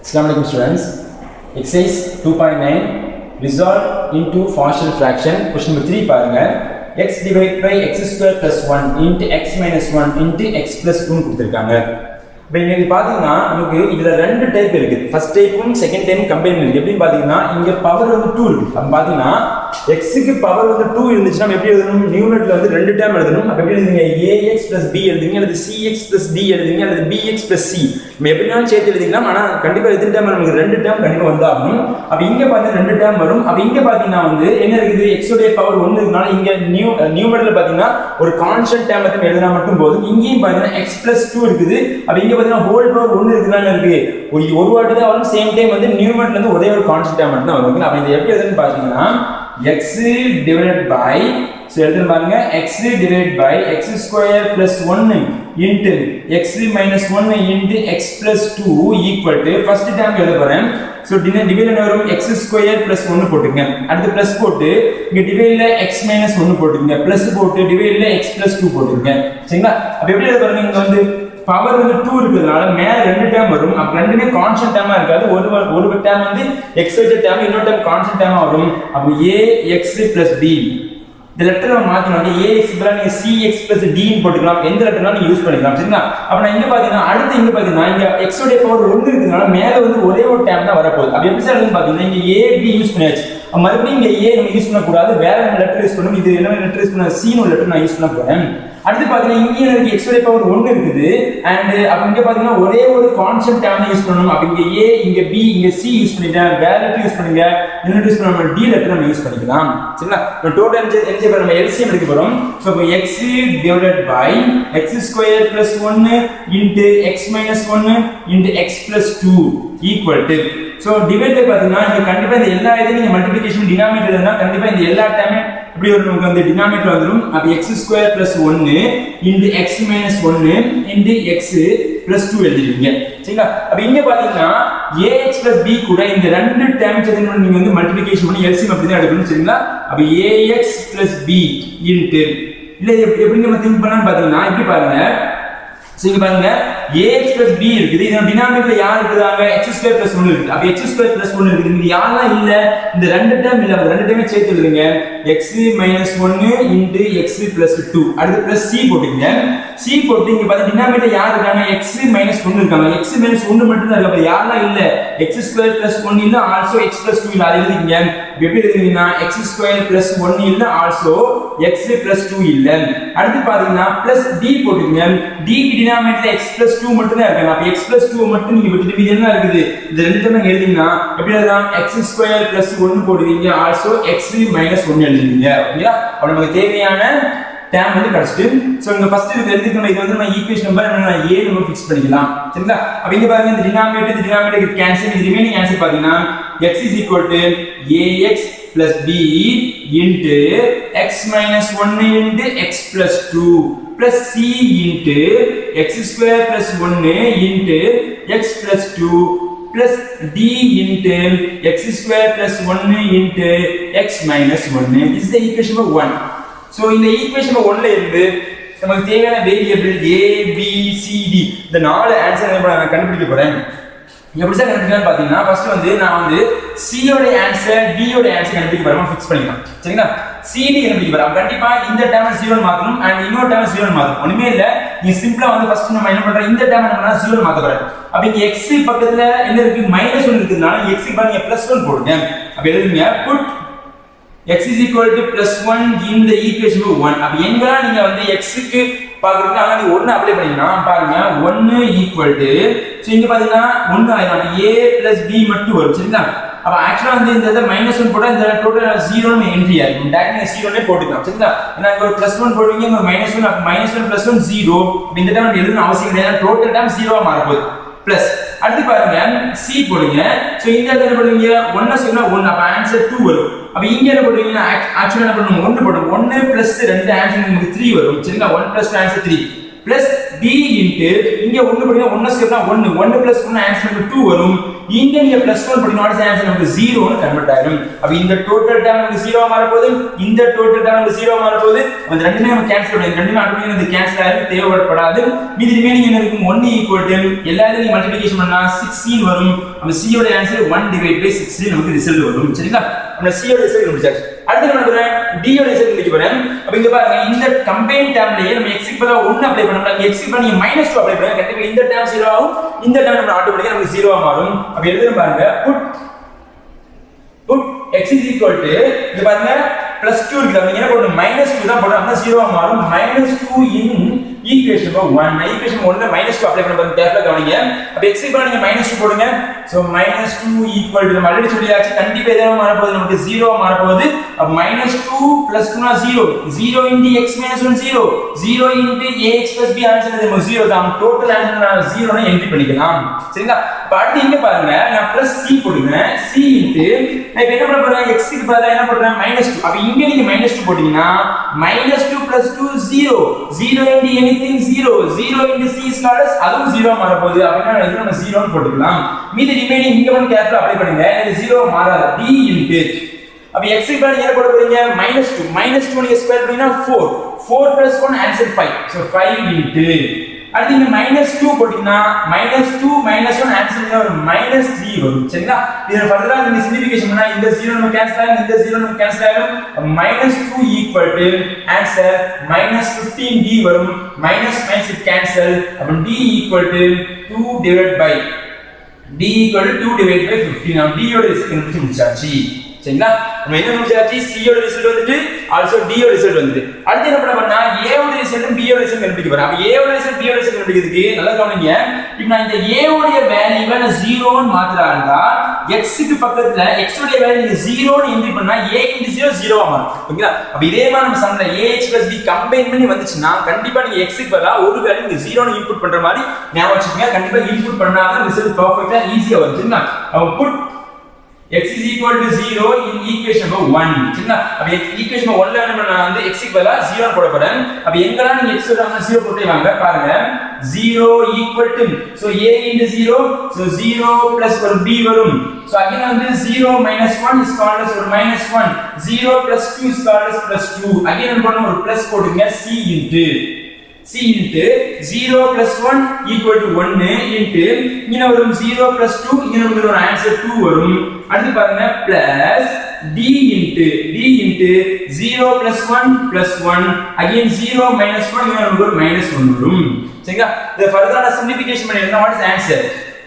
Assalamu alaikum students. Exercise 2.9 resolve into partial fraction. Question number 3 பாருங்க x divided by x square plus 1 into x minus 1 into x plus 2 கொடுத்திருக்காங்க இப்போ இன்னைக்கு பார்த்தீங்கன்னா நமக்கு இதுல ரெண்டு டைப் இருக்கு ஃபர்ஸ்ட் டைப்பும் செகண்ட் டைம் கம்பைன் இருக்கு எப்படின்னு பார்த்தீங்கன்னா இங்க பவர் வந்து டூ இருக்கு அப்ப பார்த்தீங்கன்னா எக்ஸுக்கு பவர் வந்து டூ இருந்துச்சுன்னா நம்ம எப்படி எழுதணும் நியூமெட்ல வந்து ரெண்டு டைம் எழுதணும் அப்ப எப்படி எழுதுங்க ஏஎக்ஸ் பிளஸ் பி எழுதுங்க அல்லது சிஎக்ஸ் பிளஸ் டி எழுதுங்க அல்லது பிஎக்ஸ் பிளஸ் சி நம்ம எப்படினாலும் சேர்த்து எழுதிக்கலாம் ஆனா கண்டிப்பா எத்தனை டைம் நமக்கு ரெண்டு டைம் கண்டிப்பா வந்தாகணும் அப்ப இங்க பார்த்தீங்கன்னா ரெண்டு டைம் வரும் அப்ப இங்க பார்த்தீங்கன்னா வந்து என்ன இருக்குது எக்ஸ் உடைய பவர் ஒன்று இருக்கனால இங்க நியூ நியூமெட்ல பார்த்தீங்கன்னா ஒரு கான்ஸ்டன்ட் டைம் மட்டும் எழுதினா மட்டும் போதும் இங்கேயும் பார்த்தீங்கன்னா எக்ஸ் பிளஸ் டூ இருக்குது அப்ப இங்க பார்த்தீங்கன்னா ஹோல் பவர் ஒன்று இருக்குதானே இருக்கு ஒரு ஒரு வாட்டி தான் வரும் சேம் டைம் வந்து நியூமெட்ல இருந்து ஒரே ஒரு கான்ஸ்டன்ட் டைம் மட்டும் தான் வரும் அப்ப இது எப்படி எழுதுன்னு பார்த்தீங்கன்னா x divided by so எழுதுங்க பாருங்க x divided by x square plus 1 into x minus 1 into x plus 2 equal to first term எழுத போறேன் so டிவைட் என்ன வரும் x square plus 1 போட்டுங்க அடுத்து plus போட்டு இங்க டிவைட்ல x minus 1 போட்டுங்க plus போட்டு டிவைட்ல x plus 2 போட்டுங்க சரிங்களா அப்ப எப்படி எழுத பாருங்க இங்க வந்து பவர் வந்து டூ இருக்கிறதுனால மேல ரெண்டு டேம் வரும் அப்ப ரெண்டுமே கான்ஸ்டன்ட் டேமா இருக்காது ஒரு ஒரு டேம் வந்து எக்ஸ் வச்ச டேம் இன்னொரு டேம் கான்ஸ்டன்ட் டேமா வரும் அப்ப ஏ எக்ஸ் பிளஸ் டி இந்த லெட்டர் நம்ம மாத்தணும் வந்து ஏஎக்ஸ் பதிலா நீங்க சிஎக்ஸ் பிளஸ் டின்னு போட்டுக்கலாம் எந்த லெட்டர்னாலும் நீங்க யூஸ் பண்ணிக்கலாம் சரிங்களா அப்ப நான் இங்க பாத்தீங்கன்னா அடுத்து இங்க பாத்தீங்கன்னா இங்க எக்ஸ் உடைய பவர் ஒன்று இருக்கிறதுனால மேல வந்து ஒரே ஒரு டேம் தான் வரப்போகுது அப்ப எப்படி சார் பாத்தீங்கன்னா இங்க ஏ பி யூஸ் பண்ணியாச்சு மறுபடியும் இங்க ஏ நம்ம யூஸ் பண்ணக்கூடாது வேற லெட்டர் யூஸ் பண்ணணும் இது என்ன லெட்டர் யூஸ் பண்ண சீனு லெட்டர் நான் யூஸ் பண்ண போறேன் அடுத்து பாத்தீங்கன்னா இங்க எனக்கு எக்ஸ் உடைய பவர் ஒன்று இருக்குது அண்ட் அப்ப இங்க பாத்தீங்கன்னா ஒரே ஒரு கான்ஸ்டன்ட் டேம் யூஸ் பண்ணணும் அப்ப இங்க ஏ இங்க பி இங்க சி யூஸ் பண்ணிட்டேன் வேற லெட்டர் யூஸ் பண்ணுங்க என்ன யூஸ் பண்ணணும் டி லெட்டர் நம்ம யூஸ் பண்ணிக்கலாம் சரிங்களா டோட்டல் என்ன என்ன செய்ய நம்ம எல்சிஎம் எடுக்க போறோம் சோ இப்போ x divided by x square plus 1 into x minus 1 into x plus 2 equal to so divide பாத்தீங்கன்னா இங்க கண்டிப்பா இந்த எல்லா இதையும் நீங்க மல்டிப்ளிகேஷன் டினாமினேட்டர் இருந்தா கண்டிப்பா இந்த எல்லா டைமே இப்படி ஒரு நமக்கு வந்து டினாமினேட்டர் வந்துரும் அப்ப x square plus 1 into x minus 1 into x plus 2 எழுதிடுவீங்க சரிங்களா அப்ப இங்க பாத்தீங்கன்னா ax பிளஸ் b கூட இந்த ரெண்டு டேர்ம்ஸ் எதுன்னு நீங்க வந்து மல்டிப்ளிகேஷன் பண்ணி எல்சிஎம் அப்படி தான் எடுக்கணும் சரிங்களா அப்ப ax பிளஸ் b இன்டு இல்ல எப்படி எப்படி நம்ம திங்க் பண்ணலாம்னு பாத்தீங்கன்னா இப்படி பாருங்க சோ இங்க பாருங்க ax plus b இருக்குது இதோட டினாமினேட்டர்ல யார் இருக்குறாங்க x ஸ்கொயர் பிளஸ் 1 இருக்கு அப்ப x ஸ்கொயர் பிளஸ் 1 இருக்குது இது யாரெல்லாம் இல்ல இந்த ரெண்டு டேர்ம் இல்ல அந்த ரெண்டு டேர்மே சேர்த்து எழுதுங்க x minus 1 into x plus 2 அடுத்து பிளஸ் c போட்டுங்க c போட்டு இங்க பாருங்க டினாமினேட்டர் யார் இருக்காங்க x மைனஸ் 1 இருக்காங்க x மைனஸ் 1 மட்டும் தான் இருக்கு யாரெல்லாம் இல்ல x ஸ்கொயர் பிளஸ் 1 இல்ல ஆல்சோ x பிளஸ் 2 இல்ல அது எழுதிங்க எப்படி எழுதுறீங்கன்னா x ஸ்கொயர் பிளஸ் 1 இல்ல ஆல்சோ x பிளஸ் 2 இல்ல அடுத்து பாத்தீங்கன்னா பிளஸ் d போட்டுங்க d க்கு டினாமினேட்டர் x பிளஸ் 2 மட்டும் தான் இருக்கு அப்ப x பிளஸ் 2 மட்டும் நீங்க விட்டுட்டு மீதி என்ன இருக்குது இந்த ரெண்டு டேர்ம் எழுதிங்கன்னா எப்படி எழுதலாம் x ஸ்கொயர் பிளஸ் 1 போடுவீங்க ஆல்சோ x மைனஸ் 1 எழுதுவீங்க ஓகேங்களா அப்ப நமக்கு தேவையான டேம் வந்து கிடைச்சிட்டு சோ இங்க ஃபர்ஸ்ட் இது எழுதிக்கணும் இது வந்து நம்ம ஈக்குவேஷன் நம்பர் என்ன a நம்ம ஃபிக்ஸ் பண்ணிக்கலாம் சரிங்களா அப்ப இங்க பாருங்க இந்த டினாமினேட்டர் இந்த டினாமினேட்டர் கேன்சல் இது ரிமைனிங் ஆன்சர் பாத்தீங்கன்னா x is equal to ax plus b into x minus 1 into x plus 2 plus c into x square plus 1 into x plus 2 plus d into x square plus 1 into x minus 1 this is the equation number 1 so இந்த equation number 1ல இருந்து நமக்கு தேவையான variable a b c d இந்த நாலு answer நான் கண்டுபிடிக்க போறேன் எப்படி சார் கண்டுபிடிக்கலாம் பாத்தீங்கன்னா ஃபர்ஸ்ட் வந்து நான் வந்து C யோட ஆன்சர் D யோட ஆன்சர் கண்டுபிடிக்க போறேன் ஃபிக்ஸ் பண்ணிக்கலாம் சரிங்களா CD கண்டுபிடிக்க போறேன் கண்டிப்பா இந்த டேர்ம் 0 மாத்தணும் அண்ட் இன்னொரு டேர்ம் 0 மாத்தணும் ஒண்ணுமே இல்ல நீ சிம்பிளா வந்து ஃபர்ஸ்ட் நம்ம என்ன பண்றோம் இந்த டேர்ம் என்ன பண்ணா 0 மாத்த போறேன் அப்ப இங்க x பக்கத்துல என்ன இருக்கு மைனஸ் 1 இருக்குதுனால x க்கு பாருங்க பிளஸ் 1 போடுங்க அப்ப எழுதுங்க put x is equal to plus 1 in the equation 1 அப்ப எங்கெல்லாம் நீங்க வந்து x க்கு பாக்குறீங்க அங்க நீங்க 1 அப்ளை பண்ணீங்கன்னா பாருங்க 1 equal to சோ இங்க பாத்தீங்கன்னா 1 ஆயிரும் a plus b மட்டும் வரும் சரிங்களா அப்ப ஆக்சுவலா வந்து இந்த இதை மைனஸ் ஒன் போட்டா இந்த டோட்டல் ஜீரோ என்ட்ரி ஆகும் டேரக்ட் நீங்க ஜீரோனே போட்டுக்கலாம் சரிங்களா ஏன்னா இங்க ஒரு பிளஸ் ஒன் போடுவீங்க இங்க மைனஸ் ஒன் அப்ப minus one plus one zero இந்த டைம் எழுதணும் அவசியம் கிடையாது டோட்டல் டைம் ஜீரோவா மாறப்போகுது பிளஸ் அடுத்து பாருங்க சி போடுங்க சோ இங்க என்ன பண்ணுவீங்க ஒன்ன சொன்னா ஒன்னு அப்ப ஆன்சர் 2 வரும் அப்ப இங்க என்ன பண்ணுவீங்க ஆக்சுவலா என்ன பண்ணுவோம் ஒன்னு போடும் ஒன்னு பிளஸ் ரெண்டு ஆன்சர் நமக்கு 3 வரும் சரிங்களா 1 plus answer 3 plus D into இங்க ஒன்னு படினா ஒன்னு ஸ்கொயர்னா ஒன்னு ஒன்னு பிளஸ் ஒன்னு ஆன்சர் நமக்கு டூ வரும் இங்க நீங்க பிளஸ் ஒன் படினா ஆன்சர் நமக்கு ஜீரோன்னு கன்வெர்ட் ஆயிடும் அப்ப இந்த டோட்டல் டேர்ம் நமக்கு ஜீரோ மாற போகுது இந்த டோட்டல் டேர்ம் நமக்கு ஜீரோ மாற போகுது அந்த ரெண்டுமே நம்ம கேன்சல் பண்ணுங்க ரெண்டுமே ஆட்டோமேட்டிக்கா இந்த கேன்சல் ஆயிடும் தேவைப்படாது மீதி ரிமைனிங் என்ன இருக்கும் 1 ஈக்குவல் டு எல்லாத்தையும் நீங்க மல்டிப்ளிகேஷன் பண்ணா 16 வரும் நம்ம c யோட ஆன்சர் 1 டிவைட் பை 16 நமக்கு ரிசல்ட் வரும் சரிங்களா நம்ம c யோட ரிசல்ட் கண்டுபிடிச்சாச்சு அடுத்து என்ன பண்றேன் d யோட ரிசல்ட் கண்டுபிடிக்க போறேன் அப்ப இங்க பாருங்க இந்த கம்பைன் டேர்ம்லயே நம்ம x க்கு பதிலா 1 அப்ளை பண்ணோம்னா x க்கு பதிலா நீங்க -2 அப்ளை பண்ணுங்க கண்டிப்பா இந்த டேர்ம் 0 ஆகும் இந்த டேர்ம் நம்ம ஆட்டோமேட்டிக்கா நமக்கு 0 ஆ மாறும் அப்ப எழுதுறேன் பாருங்க put put x is equal to இது பாருங்க plus 2 இருக்கு நீங்க என்ன போடணும் minus 2 தான் போடணும் அப்பதான் 0 ஆ மாறும் minus 2 in ஈக்குவேஷன் 1 நான் ஈக்குவேஷன் 1 ல மைனஸ் 2 அப்ளை பண்ண பாருங்க கேர்ஃபுல்லா கவனிங்க அப்ப x க்கு நீங்க மைனஸ் 2 போடுங்க சோ மைனஸ் 2 ஈக்குவல் டு நம்ம ஆல்ரெடி சொல்லியாச்சு கண்டிப்பா எதாவது மாற போகுது நமக்கு 0 மாற போகுது அப்ப மைனஸ் 2 பிளஸ் 2 னா 0 0 into x minus 1 0 0 into ax plus b answer நமக்கு 0 தான் டோட்டல் ஆன்சர் நான் 0 னு என்ட்ரி பண்ணிக்கலாம் சரிங்களா அப்ப அடுத்து இங்க பாருங்க நான் பிளஸ் c போடுறேன் c இன்டு நான் இப்ப என்ன பண்ண போறேன் x க்கு பதிலா என்ன பண்றேன் மைனஸ் 2 அப்ப இங்க நீங்க மைனஸ் 2 போட்டீங்கன்னா minus 2 plus 2 0 0 into anything 0 0 into c square அதுவும் 0 மாற போகுது அப்படினா இது நம்ம 0 னு போட்டுக்கலாம் மீதி ரிமைனிங் இங்க வந்து கேர்ஃபுல்லா அப்ளை பண்ணுங்க இது 0 மாறாது d இன்டு அப்ப x க்கு பதிலா என்ன போட போறீங்க மைனஸ் 2 மைனஸ் 2 நீங்க ஸ்கொயர் பண்ணீங்கன்னா 4 4 பிளஸ் 1 ஆன்சர் 5 சோ 5 இன்டு அடுத்து இங்க மைனஸ் டூ போட்டீங்கன்னா minus two minus one answer ஒரு மைனஸ் த்ரீ வரும் சரிங்களா இதுல ஃபர்தரா நீங்க சிம்பிளிஃபிகேஷன் பண்ணா இந்த ஜீரோ நம்ம கேன்சல் ஆகும் இந்த ஜீரோ நம்ம கேன்சல் ஆகும் minus two equal to answer minus fifteen D வரும் மைனஸ் மைனஸ் கேன்சல் அப்ப D equal to two divide by D equal to two divide by fifteen நம்ம டி யோட ரிசல்ட் முடிச்சாச்சு சரிங்களா நம்ம என்ன முடிச்சாச்சு சி யோட ரிசல்ட் வந்துட்டு ஆல்சோ டி யோட ரிசல்ட் வந்துட்டு அடுத்து என்ன பண்ண பண்ணா ஏ யோட ரிசல்ட் பி யோட ரிசல்ட் கண்டுபிடிக்க போறேன் அப்ப ஏ யோட ரிசல்ட் பி யோட ரிசல்ட் கண்டுபிடிக்கிறதுக்கு நல்லா கவனிங்க இப்போ நான் இந்த ஏ உடைய வேல்யூவை நான் 0 ன்னு மாத்துறா இருந்தா x க்கு பக்கத்துல x உடைய வேல்யூ நீங்க 0 ன்னு என்ட்ரி பண்ணா a இன்டு 0 0 ஆ மாறும் ஓகேங்களா அப்ப இதே மாதிரி நம்ம சம்ல ax b கம்பைன் பண்ணி வந்துச்சுன்னா கண்டிப்பா நீங்க x க்கு பதிலா ஒரு வேல்யூ நீங்க 0 ன்னு இன்புட் பண்ற மாதிரி ஞாபகம் வச்சுக்கோங்க கண்டிப்பா இன்புட் பண்ணாதான் ரிசல்ட் பெர்ஃபெக்ட்டா ஈஸியா வரும் சரிங்களா அப்ப put x is equal to 0 in equation number 1 சரிங்களா அப்ப equation number 1 ல என்ன பண்ணா வந்து x க்கு பதிலா 0 போட போறேன் அப்ப எங்கலாம் நீங்க x வராம 0 போட்டு வாங்க பாருங்க 0 equal to so a into 0 so 0 plus ஒரு b வரும் so again வந்து 0 minus 1 is called as ஒரு minus 1 0 plus 2 is called as plus 2 again என்ன பண்ணணும் ஒரு plus போடுங்க c into c into 0 plus 1 equal to 1 into இங்க வரும் 0 plus 2 இங்க நமக்கு ஒரு ஆன்சர் 2 வரும் அடுத்து பாருங்க plus d into d into 0 plus 1 plus 1 again 0 minus 1 இங்க நமக்கு ஒரு minus 1 வரும் சரிங்களா இத ஃபர்தரா நான் சிம்பிளிஃபிகேஷன் பண்ணிருந்தா வாட் இஸ் ஆன்சர்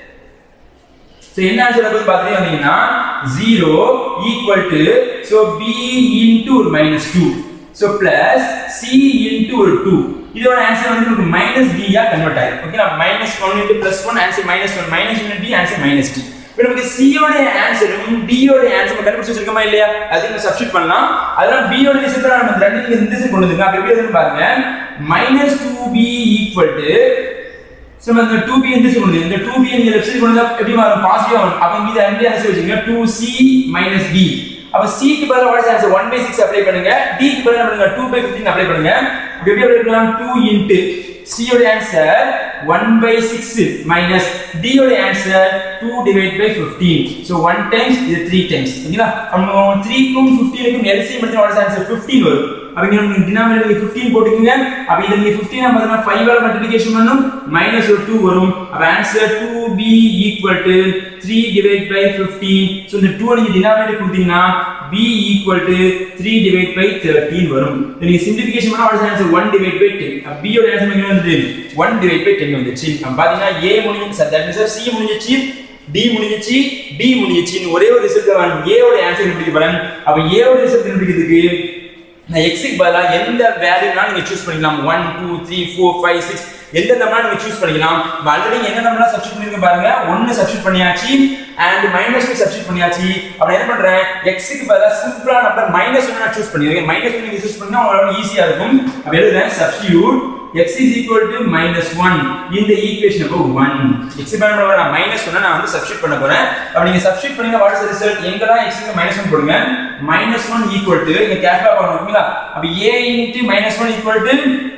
சோ என்ன ஆன்சர் வந்து பாத்தீங்க வந்தீங்கன்னா 0 equal to so b into ஒரு minus 2 so plus c into ஒரு 2 இதோட ஆன்சர் வந்து நமக்கு மைனஸ் b ஆ கன்வெர்ட் ஆயிடும் ஓகேனா minus 1 into plus 1 answer minus 1 minus 1 into d answer minus 2 இப்போ நமக்கு c யோட ஆன்சரும் d யோட ஆன்சர் கண்டுபிடிச்சு வச்சிருக்கோமா இல்லையா அது நம்ம சப்ஸ்டிட் பண்ணலாம் அதனால b யோட ரிசல்ட் நம்ம இந்த ரெண்டு இந்த சைடு கொண்டு வந்துங்க அப்ப எப்படி எழுதுன்னு பாருங்க minus 2b equal to so இந்த 2b இந்த சைடு கொண்டு இந்த 2b நீங்க லெஃப்ட் சைடு கொண்டு வந்தா எப்படி மாறும் பாசிட்டிவா வரும் அப்ப மீதி ரெண்டு ஆன்சர் வச்சுங்க 2c minus b அப்ப c க்கு பதிலா what is answer 1 by 6 apply பண்ணுங்க d க்கு பதிலா பண்ணுங்க 2 by 15 அப்ளை பண்ணுங்க அப்ப எப்படி அப்ளை பண்ணலாம் 2 into c யோட ஆன்சர் 1 by 6 minus d யோட answer 2 divided by 15 so 1 times இது 3 times ஓகேங்களா நம்ம 3 க்கும் 15 க்கும் LCM எடுத்தா வாட் இஸ் ஆன்சர் 15 வரும் அப்ப இங்க நம்ம டினாமினேட்டர் 15 போட்டுக்கங்க அப்ப இத நீங்க 15 ஆ பார்த்தா 5 ஆல மல்டிப்ளிகேஷன் பண்ணும் மைனஸ் ஒரு 2 வரும் அப்ப answer 2b equal to 3 divided by 15 so இந்த 2 நீங்க டினாமினேட்டர் கொடுத்தீங்கன்னா b equal to 3 divided by 13 வரும் இத நீங்க சிம்பிளிஃபிகேஷன் பண்ணா what is answer 1 divided by 10 அப்ப b யோட ஆன்சர் என்ன வந்து 1 divided by 10 வந்துச்சு அப்ப பாத்தீங்கன்னா a முடிஞ்சிச்சு தட் மீன்ஸ் c முடிஞ்சிச்சு D முடிஞ்சிச்சு D முடிஞ்சிச்சு ஒரே ஒரு ரிசல்ட் தான் A யோட ஆன்சர் கண்டுபிடிக்க போறேன் அப்ப A யோட ரிசல்ட் கண்டுபிடிக்கிறதுக்கு நான் x க்கு பதிலா எந்த வேல்யூனா நீங்க சூஸ் பண்ணிக்கலாம் 1 2 3 4 5 6 எந்த நம்பர் நீங்க சூஸ் பண்ணிக்கலாம் ஆல்ரெடி என்ன நம்பர்லாம் சப்ஸ்டிட் பண்ணிருக்க பாருங்க 1 சப்ஸ்டிட் பண்ணியாச்சு அண்ட் மைனஸ் 2 சப்ஸ்டிட் பண்ணியாச்சு அப்ப என்ன பண்றேன் x க்கு பதிலா சிம்பிளா நம்பர் மைனஸ் 1 நான் சூஸ் பண்ணிருக்கேன் மைனஸ் 1 நீங்க சூஸ் பண்ணா உங்களுக்கு ஈஸியா இருக்கும் அப்ப எழுதுறேன் substitute x is equal to minus 1 in the equation number 1 x பண்ண போறேன் நான் minus 1 நான் வந்து சப்ஸ்டிட் பண்ண போறேன் அப்ப நீங்க சப்ஸ்டிட் பண்ணீங்க வாட் இஸ் ரிசல்ட் எங்கலாம் x க்கு minus 1 போடுங்க minus 1 equal to இங்க கேல்குலேட் பண்ணனும் ஓகேங்களா அப்ப a into minus 1 equal to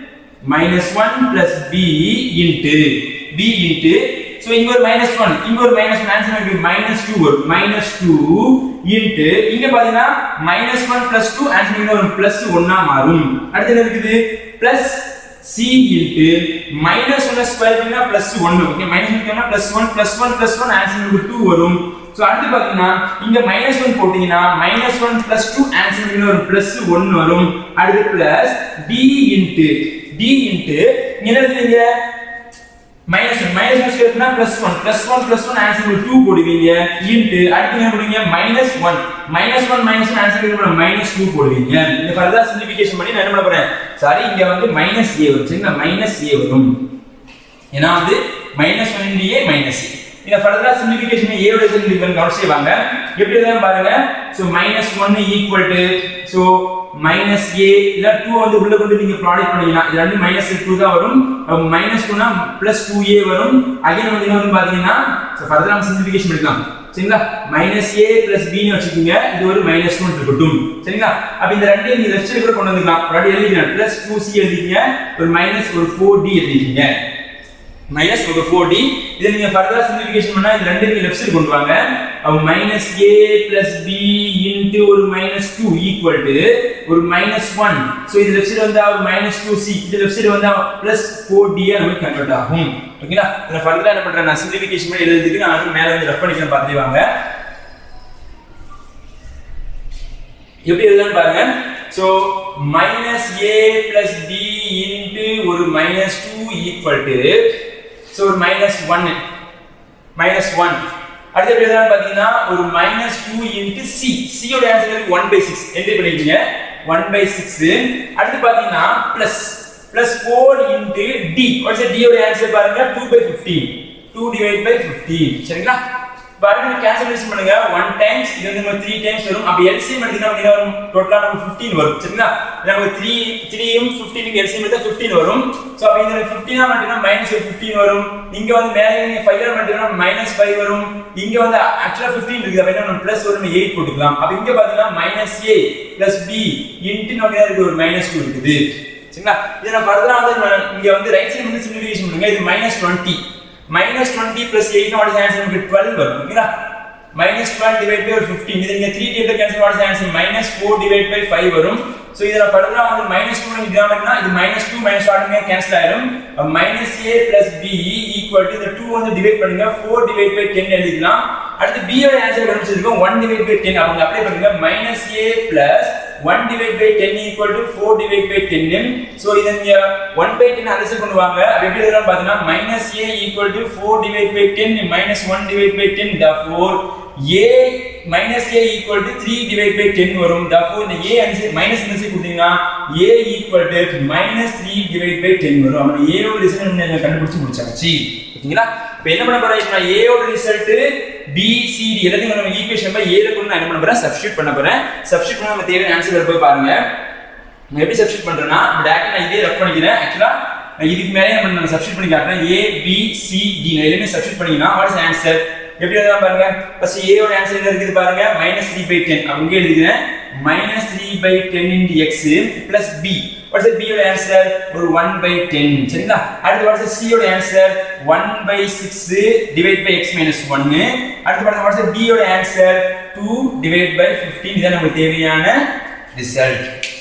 minus 1 plus b into b into so இங்க ஒரு minus 1 இங்க ஒரு minus 1 ஆன்சர் இருக்கு minus 2 வரும் minus 2 into இங்க பாத்தீங்கன்னா minus 1 plus 2 ஆன்சர் இங்க ஒரு plus 1 ஆ மாறும் அடுத்து என்ன இருக்குது plus c into minus 1 square பண்ணா plus 1 ஓகே minus 1 பண்ணா plus 1 plus 1 plus 1 ஆன்சர் இங்க 2 வரும் சோ அடுத்து பாத்தீங்கன்னா இங்க மைனஸ் ஒன் போட்டீங்கன்னா minus one plus two answer ஒரு பிளஸ் ஒன் வரும் அடுத்து plus D into d into என்ன எழுதுவீங்க மைனஸ் ஒன் மைனஸ் ஒன் ஸ்கொயர்னா plus one plus one plus one answer two போடுவீங்க இன்ட்டு அடுத்து என்ன போடுவீங்க minus one minus one minus one answer minus two போடுவீங்க இந்த ஃபர்தர் சிம்பிளிஃபிகேஷன் பண்ணி நான் என்ன பண்ண போறேன் சாரி இங்க வந்து மைனஸ் ஏ வரும் சரிங்களா மைனஸ் ஏ வரும் ஏன்னா வந்து minus one a minus a இந்த ஃபர்தரா சிம்பிளிஃபிகேஷன் ஏ ஓட சிம்பிளிஃபிகேஷன் கவுண்ட் செய்வாங்க எப்படி தான் பாருங்க so minus one equal to so minus a இல்ல டூ வந்து உள்ள கொண்டு நீங்க ப்ராடக்ட் பண்ணீங்கன்னா இது ரெண்டு மைனஸ் டூ தான் வரும் மைனஸ் டூனா பிளஸ் டூ ஏ வரும் அகைன் வந்து என்ன வரும் பாத்தீங்கன்னா சோ ஃபர்தரா நம்ம சிம்பிளிஃபிகேஷன் பண்ணிக்கலாம் சரிங்களா மைனஸ் ஏ பிளஸ் பி வச்சுக்கோங்க இது ஒரு மைனஸ் டூ இருக்கட்டும் சரிங்களா அப்ப இந்த ரெண்டையும் நீங்க லெஃப்ட் சைடு கூட கொண்டு வந்துக்கலாம் ஒரு எழுதிக்கலாம் பிளஸ் டூ சி எழுதிக்கீங்க ஒரு மைனஸ் ஒரு ஃபோர் டி எழுதிக்கீங்க மைனஸ் ஒரு ஃபோர் டி இதை நீங்க ஃபர்தரா சிம்பிளிஃபிகேஷன் பண்ணா இது ரெண்டு நீங்க லெஃப்ட் சைடு கொண்டு வாங்க minus a plus b into ஒரு மைனஸ் டூ ஈக்குவல் டு ஒரு மைனஸ் ஒன் ஸோ இது லெஃப்ட் சைடு வந்தா ஒரு மைனஸ் டூ சி இது லெஃப்ட் சைடு வந்தா பிளஸ் ஃபோர் டி நமக்கு கன்வெர்ட் ஆகும் ஓகேங்களா இதில் ஃபர்தரா என்ன பண்றேன் நான் சிம்பிளிஃபிகேஷன் பண்ணி எழுதுறதுக்கு நான் வந்து மேலே வந்து ரெஃப் பண்ணிக்கிறேன் பார்த்துட்டு வாங்க எப்படி எழுதலாம்னு பாருங்க so minus a plus b into ஒரு minus two equal to so ஒரு மைனஸ் ஒன் மைனஸ் ஒன் அடுத்து எப்படி எழுதலாம் பாத்தீங்கன்னா ஒரு மைனஸ் டூ இன்டு சி சியோட answer one by six entry பண்ணிக்கீங்க ஒன் பை சிக்ஸ் அடுத்து பாத்தீங்கன்னா plus plus four into d what's டியோட ஆன்சர் பாருங்க two by fifteen two divide by fifteen சரிங்களா பாருங்க கேன்சலேஷன் பண்ணுங்க ஒன் டைம்ஸ் இது வந்து நம்ம த்ரீ டைம்ஸ் வரும் அப்ப எல்சிஎம் எடுத்தீங்கன்னா நமக்கு என்ன வரும் டோட்டலா நமக்கு 15 வரும் சரிங்களா நமக்கு த்ரீ த்ரீயும் ஃபிஃப்டீனுக்கு எல்சிஎம் எடுத்தா 15 வரும் சோ அப்ப இந்த 15 மட்டும்னா மைனஸ் 15 வரும் இங்க வந்து மேலே நீங்க 5 மட்டும்னா மைனஸ் 5 வரும் இங்க வந்து ஆக்சுவலா 15 இருக்குது அப்ப என்ன பிளஸ் வரும் 8 போட்டுக்கலாம் அப்ப இங்க பாத்தீங்கன்னா minus a plus b into நமக்கு என்ன இருக்கு ஒரு மைனஸ் 2 இருக்குது சரிங்களா இதை நான் ஃபர்தரா வந்து இங்க வந்து ரைட் சைடு வந்து சிம்பிளிஃபிகேஷன் பண்ணுங்க இது minus 20 minus 20 plus 8 what is the answer நமக்கு 12 வரும் ஓகேங்களா minus 12 divided by 15 இது நீங்க 3 table cancel what is the answer minus 4 divided by 5 வரும் சோ இதல ஃபர்தரா வந்து minus 2 நீங்க கிராமர்னா இது minus 2 minus 1 கேன்சல் ஆயிடும் minus a plus b equal to இந்த 2 வந்து டிவைட் பண்ணுங்க 4 divided by 10 எழுதிக்கலாம் அடுத்து b யோட ஆன்சர் கண்டுபிடிச்சிருக்கோம் 1 divided by 10 அவங்க அப்ளை பண்ணுங்க minus a plus 1 divided by 10 equal to 4 divided by 10 so இத நீங்க 1 by 10 அலசி கொண்டு வாங்க அப்ப எப்படி எழுதலாம் பாத்தீங்கன்னா minus a equal to 4 divided by 10 minus 1 divided by 10 therefore a minus a equal to 3 divided by 10 வரும் therefore இந்த a ஆன்சர் மைனஸ் ஆன்சர் கொடுத்தீங்கன்னா a equal to minus 3 divided by 10 வரும் அப்ப a ஓட ரிசல்ட் நீங்க கண்டுபிடிச்சு முடிச்சாச்சு ஓகேங்களா இப்போ என்ன பண்ண போறேன் இப்போ நான் a ஓட ரிசல்ட் b c d எல்லாத்தையும் நம்ம ஈக்குவேஷன் பை a ல கொண்டு நான் என்ன பண்ண போறேன் சப்ஸ்டிட்யூட் பண்ண போறேன் சப்ஸ்டிட்யூட் பண்ணா நம்ம தேவையான ஆன்சர் போய் பாருங்க நான் எப்படி சப்ஸ்டிட்யூட் பண்றேன்னா டேரக்டா நான் இதே ரெஃப் பண்ணிக்கிறேன் ஆக்சுவலா நான் இதுக்கு மேலே நம்ம நான் சப்ஸ்டிட்யூட் பண்ணி காட்டுறேன் a b c d நான் எல்லாமே சப்ஸ்டிட்யூட் பண்ணிங்கன்னா வாட் இஸ் ஆன்சர் எப்படி எழுதலாம் பாருங்க ஃபர்ஸ்ட் a ஓட ஆன்சர் என்ன இருக்குது பாருங்க -3 by 10 அப்ப இங்க எழுதிக்கிறேன் -3 by 10 into x plus b what's b யோட ஆன்சர் ஒரு 1 by 10 சரிங்களா அடுத்து வாட்ஸ் c யோட answer 1 by 6 divide by x minus 1 அடுத்து பாருங்க வாட்ஸ் b யோட ஆன்சர் 2 டிவைட் by 15 இதான் நமக்கு தேவையான ரிசல்ட்